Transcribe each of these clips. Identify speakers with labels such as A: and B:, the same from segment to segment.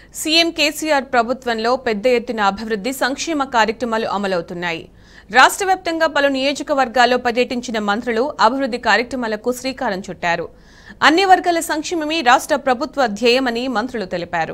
A: CM KCR ప్రభుత్వంలో పెద్ద ఎత్తున అభివృద్ధి సంక్షేమ కార్యక్రమాలు అమలవుతున్నాయి రాష్ట్ర వ్యాప్తంగా పలు నియోజకవర్గాల్లో పర్యటించిన మంత్రులు అభివృద్ధి కార్యక్రమాలకు శ్రీకారం చుట్టారు అన్ని వర్గాల సంక్షేమమే రాష్ట్ర ప్రభుత్వ ధ్యేయమని మంత్రులు తెలిపారు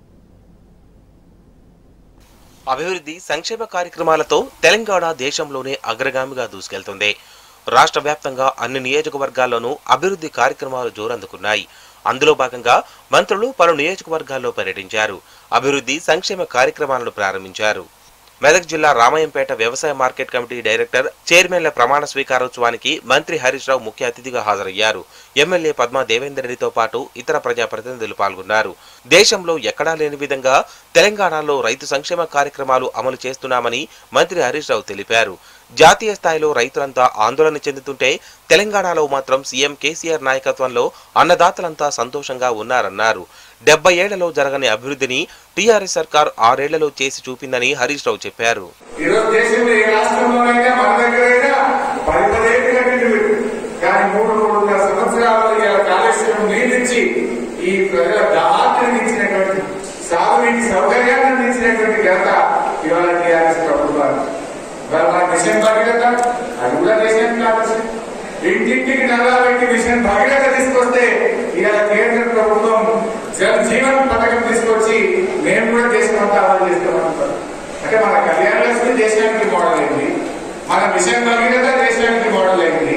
B: అభివృద్ధి సంక్షేమ కార్యక్రమాలతో తెలంగాణ దేశంలోనే అగ్రగామిగా దూసుకెళ్తుంది రాష్ట్ర వ్యాప్తంగా అన్ని నియోజకవర్గాల్లోనూ అభివృద్ధి కార్యక్రమాలు జోరందుకున్నాయి అందులో భాగంగా మంత్రులు పలు నియోజకవర్గాల్లో పర్యటించారు అభివృద్ధి సంక్షేమ కార్యక్రమాలను ప్రారంభించారు మెదక్ జిల్లా రామాయంపేట వ్యవసాయ మార్కెట్ కమిటీ డైరెక్టర్ చైర్మన్ల ప్రమాణ స్వీకారోత్సవానికి మంత్రి హరీష్ రావు ముఖ్య అతిథిగా హాజరయ్యారు ఎమ్మెల్యే పద్మా దేవేందర్ రెడ్డితో పాటు ఇతర ప్రజాప్రతినిధులు పాల్గొన్నారు దేశంలో ఎక్కడా లేని విధంగా తెలంగాణలో రైతు సంక్షేమ కార్యక్రమాలు అమలు చేస్తున్నామని మంత్రి హరీష్ రావు తెలిపారు జాతీయ స్థాయిలో రైతులంతా ఆందోళన చెందుతుంటే తెలంగాణలో మాత్రం సీఎం కేసీఆర్ నాయకత్వంలో అన్నదాతలంతా సంతోషంగా ఉన్నారన్నారు డెబ్బై ఏళ్లలో జరగని అభివృద్ధిని టీఆర్ఎస్ సర్కార్ ఆరేళ్లలో చేసి చూపిందని హరీష్ రావు చెప్పారు
C: ఈరోజు దేశంలో ఏ రాష్ట్రంలోనైనా మన దగ్గరైనా పది పదేళ్ళు కట్టింది కానీ మూడు మూడున్నర సంవత్సరాలలో ఇలా కాళేశ్వరం నీళ్ళిచ్చి ఈ ప్రజల దాహాన్ని ఇచ్చినటువంటి సాగునీటి సౌకర్యాన్ని అందించినటువంటి ఘనత ఇవాళ టీఆర్ఎస్ ప్రభుత్వాలు ఇవాళ మన మిషన్ భగీరథ అది కూడా దేశానికి ఆదర్శం ఇంటింటికి నల్లా పెట్టి మిషన్ భగీరథ తీసుకొస్తే ఇవాళ కేంద్ర ప్రభుత్వం జల్ జీవన్ పథకం తీసుకొచ్చి మేము కూడా దేశం అంతా అమలు చేస్తామంటున్నారు అంటే మన కళ్యాణ లక్ష్మి దేశానికి మోడల్ అయింది మన మిషన్ భగీరథ దేశానికి మోడల్ అయింది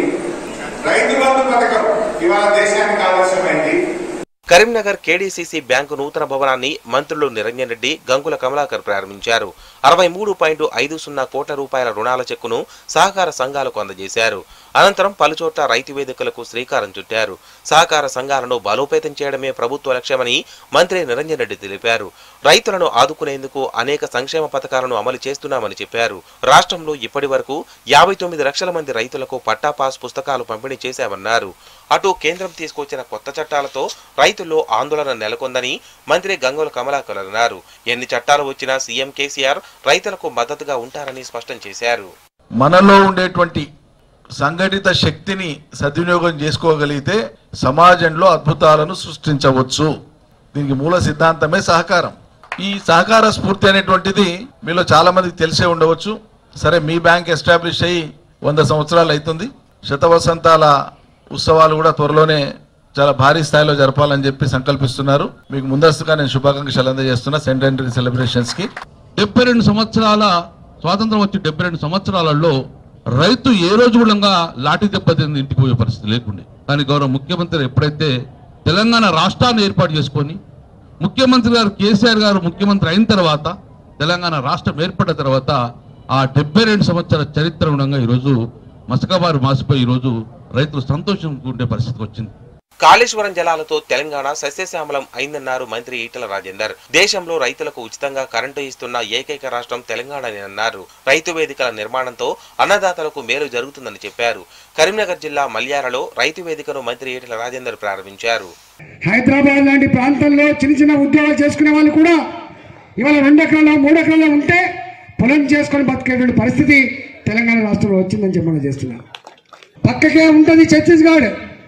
C: రైతు బంధు పథకం ఇవాళ దేశానికి ఆదర్శమైంది
B: కరీంనగర్ కేడీసీసీ బ్యాంకు నూతన భవనాన్ని మంత్రులు నిరంజన్ రెడ్డి గంగుల కమలాకర్ ప్రారంభించారు అరవై మూడు పాయింట్ ఐదు సున్నా కోట్ల రూపాయల రుణాల చెక్కును సహకార సంఘాలకు అందజేశారు అనంతరం పలుచోట్ల రైతు వేదికలకు శ్రీకారం చుట్టారు సహకార సంఘాలను బలోపేతం చేయడమే ప్రభుత్వ లక్ష్యమని మంత్రి నిరంజన్ రెడ్డి తెలిపారు రైతులను ఆదుకునేందుకు అనేక సంక్షేమ పథకాలను అమలు చేస్తున్నామని చెప్పారు రాష్ట్రంలో ఇప్పటి వరకు యాభై తొమ్మిది లక్షల మంది రైతులకు పట్టా పాస్ పుస్తకాలు పంపిణీ చేశామన్నారు అటు కేంద్రం తీసుకొచ్చిన కొత్త చట్టాలతో రైతుల్లో ఆందోళన నెలకొందని మంత్రి గంగుల కమలాకర్ అన్నారు ఎన్ని చట్టాలు వచ్చినా సీఎం కేసీఆర్ రైతులకు మద్దతుగా ఉంటారని స్పష్టం చేశారు
D: మనలో ఉండేటువంటి సంఘటిత శక్తిని సద్వినియోగం చేసుకోగలిగితే సమాజంలో అద్భుతాలను సృష్టించవచ్చు దీనికి మూల సిద్ధాంతమే సహకారం ఈ సహకార స్ఫూర్తి అనేటువంటిది మీలో చాలా మందికి తెలిసే ఉండవచ్చు సరే మీ బ్యాంక్ ఎస్టాబ్లిష్ అయ్యి వంద సంవత్సరాలు అవుతుంది శతవసంతాల ఉత్సవాలు కూడా త్వరలోనే చాలా భారీ స్థాయిలో జరపాలని చెప్పి సంకల్పిస్తున్నారు మీకు ముందస్తుగా నేను శుభాకాంక్షలు అందజేస్తున్నా సెంటెంటరీ సెలబ్రేషన్స్ కి
E: డెబ్బై రెండు సంవత్సరాల స్వాతంత్రం వచ్చి డెబ్బై రెండు సంవత్సరాలలో రైతు ఏ రోజు కూడా లాఠీ దెబ్బ తిని ఇంటికి పోయే పరిస్థితి లేకుండే కానీ గౌరవ ముఖ్యమంత్రి ఎప్పుడైతే తెలంగాణ రాష్ట్రాన్ని ఏర్పాటు చేసుకొని ముఖ్యమంత్రి గారు కేసీఆర్ గారు ముఖ్యమంత్రి అయిన తర్వాత తెలంగాణ రాష్ట్రం ఏర్పడిన తర్వాత ఆ డెబ్బై రెండు సంవత్సరాల చరిత్ర ఉండగా ఈరోజు మసకబారు మాసిపోయి ఈరోజు రైతులు సంతోషంగా ఉండే పరిస్థితి వచ్చింది
B: కాళేశ్వరం జలాలతో తెలంగాణ సస్యశ్యామలం అయిందన్నారు మంత్రి ఈటల రాజేందర్ దేశంలో రైతులకు ఉచితంగా కరెంటు ఇస్తున్న ఏకైక రాష్ట్రం తెలంగాణని అన్నారు రైతు వేదికల నిర్మాణంతో అన్నదాతలకు మేలు జరుగుతుందని చెప్పారు కరీంనగర్ జిల్లా మల్యాలలో రైతు వేదికను మంత్రి ఈటల రాజేందర్ ప్రారంభించారు
F: హైదరాబాద్ లాంటి ప్రాంతాల్లో చిన్న చిన్న ఉద్యోగాలు చేసుకునే వాళ్ళు కూడా ఇవాళ రెండు ఎకరాల్లో మూడు ఎకరాల్లో ఉంటే పొలం చేసుకొని బతికేటువంటి పరిస్థితి తెలంగాణ రాష్ట్రంలో వచ్చిందని చెప్పి చేస్తున్నాను పక్కకే ఉంటుంది ఛత్తీస్గఢ్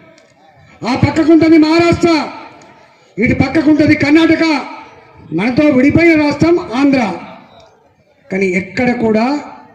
F: ఆ పక్కకు ఉంటుంది మహారాష్ట్ర ఇటు పక్కకు ఉంటుంది కర్ణాటక మనతో విడిపోయిన రాష్ట్రం ఆంధ్ర కానీ ఎక్కడ కూడా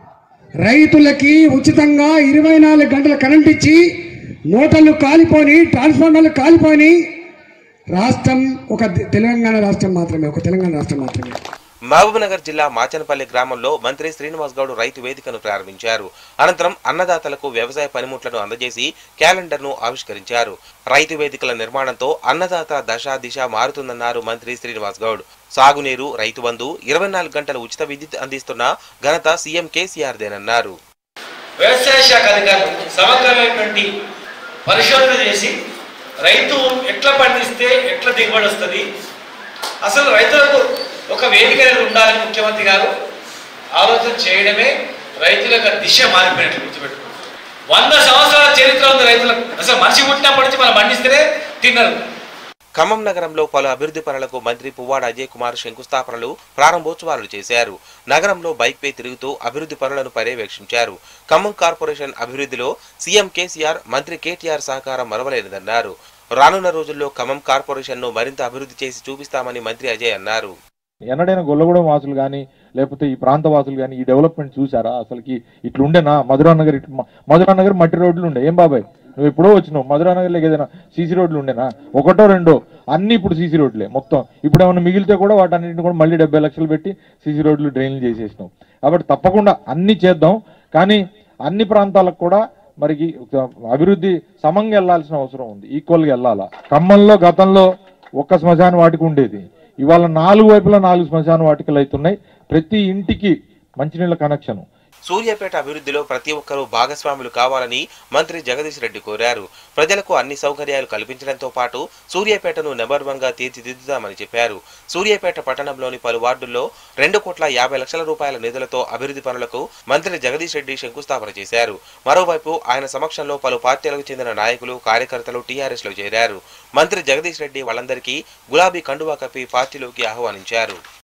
F: రైతులకి ఉచితంగా ఇరవై నాలుగు గంటల కరెంట్ ఇచ్చి మోటార్లు కాలిపోని ట్రాన్స్ఫార్మర్లు కాలిపోని రాష్ట్రం ఒక తెలంగాణ రాష్ట్రం మాత్రమే ఒక తెలంగాణ రాష్ట్రం మాత్రమే
B: మహబూబ్నగర్ జిల్లా మాచనపల్లి గ్రామంలో మంత్రి శ్రీనివాస్ గౌడ్ రైతు వేదికను ప్రారంభించారు అనంతరం అన్నదాతలకు వ్యవసాయ పనిముట్లను అందజేసి క్యాలెండర్ను ఆవిష్కరించారు రైతు వేదికల నిర్మాణంతో అన్నదాత దశ దిశ మారుతుందన్నారు మంత్రి శ్రీనివాస్ గౌడ్ సాగునీరు రైతు బంధు ఇరవై నాలుగు గంటల ఉచిత విద్యుత్ అందిస్తున్న ఘనత సీఎం కేసీఆర్దేనన్నారు
G: వ్యవసాయ శాఖ అధికారులు సమగ్రమైనటువంటి పరిశోధన చేసి రైతు ఎట్లా పండిస్తే ఎట్లా దిగుబడి వస్తుంది అసలు రైతులకు ఒక వేదిక అనేది ఉండాలని ముఖ్యమంత్రి గారు ఆలోచన చేయడమే రైతుల యొక్క దిశ మారిపోయినట్లు గుర్తుపెట్టుకో వంద సంవత్సరాల చరిత్ర ఉంది రైతులకు అసలు మనిషి పుట్టినప్పటి నుంచి మనం పండిస్తేనే తిన్నారు
B: ఖమ్మం నగరంలో పలు అభివృద్ధి పనులకు మంత్రి పువ్వాడ అజయ్ కుమార్ శంకుస్థాపనలు ప్రారంభోత్సవాలు చేశారు నగరంలో బైక్పై తిరుగుతూ అభివృద్ధి పనులను పర్యవేక్షించారు ఖమ్మం కార్పొరేషన్ అభివృద్ధిలో సీఎం కేసీఆర్ మంత్రి కేటీఆర్ సహకారం మరవలేనిదన్నారు రానున్న రోజుల్లో ఖమ్మం కార్పొరేషన్ను మరింత అభివృద్ధి చేసి చూపిస్తామని మంత్రి అజయ్ అన్నారు
H: ఎన్నడైనా గొల్లగూడెం వాసులు కానీ లేకపోతే ఈ ప్రాంత వాసులు కానీ ఈ డెవలప్మెంట్ చూసారా అసలుకి ఇట్లుండేనా మధురా నగర్ ఇట్లు మ- మధురా నగర్ మట్టి రోడ్లు ఉండే ఏం బాబాయ్ నువ్వు ఎప్పుడో వచ్చినావు మధురా నగర్లో ఏదైనా సీసీ రోడ్లు ఉండేనా ఒకటో రెండో అన్ని ఇప్పుడు సీసీ రోడ్లే మొత్తం ఇప్పుడు ఏమైనా మిగిలితే కూడా వాటన్నిటిని కూడా మళ్ళీ డెబ్బై లక్షలు పెట్టి సీసీ రోడ్లు డ్రైన్లు చేసేసినాం కాబట్టి తప్పకుండా అన్ని చేద్దాం కానీ అన్ని ప్రాంతాలకు కూడా మరి అభివృద్ధి సమంగా వెళ్లాల్సిన అవసరం ఉంది ఈక్వల్గా వెళ్ళాలా ఖమ్మంలో గతంలో ఒక్క శ్మశాన వాటికి ఉండేది ఇవాళ నాలుగు వైపులా నాలుగు శ్మశాన వాటికలు అవుతున్నాయి ప్రతి ఇంటికి మంచినీళ్ళ కనెక్షన్
B: సూర్యాపేట అభివృద్ధిలో ప్రతి ఒక్కరూ భాగస్వాములు కావాలని మంత్రి జగదీష్ రెడ్డి కోరారు ప్రజలకు అన్ని సౌకర్యాలు కల్పించడంతో పాటు సూర్యాపేటను నెంబర్ వన్ గా తీర్చిదిద్దుతామని చెప్పారు సూర్యాపేట పట్టణంలోని పలు వార్డుల్లో రెండు కోట్ల యాభై లక్షల రూపాయల నిధులతో అభివృద్ధి పనులకు మంత్రి జగదీష్ రెడ్డి శంకుస్థాపన చేశారు మరోవైపు ఆయన సమక్షంలో పలు పార్టీలకు చెందిన నాయకులు కార్యకర్తలు టీఆర్ఎస్ లో చేరారు మంత్రి జగదీష్ రెడ్డి వాళ్ళందరికీ గులాబీ కండువా కప్పి పార్టీలోకి ఆహ్వానించారు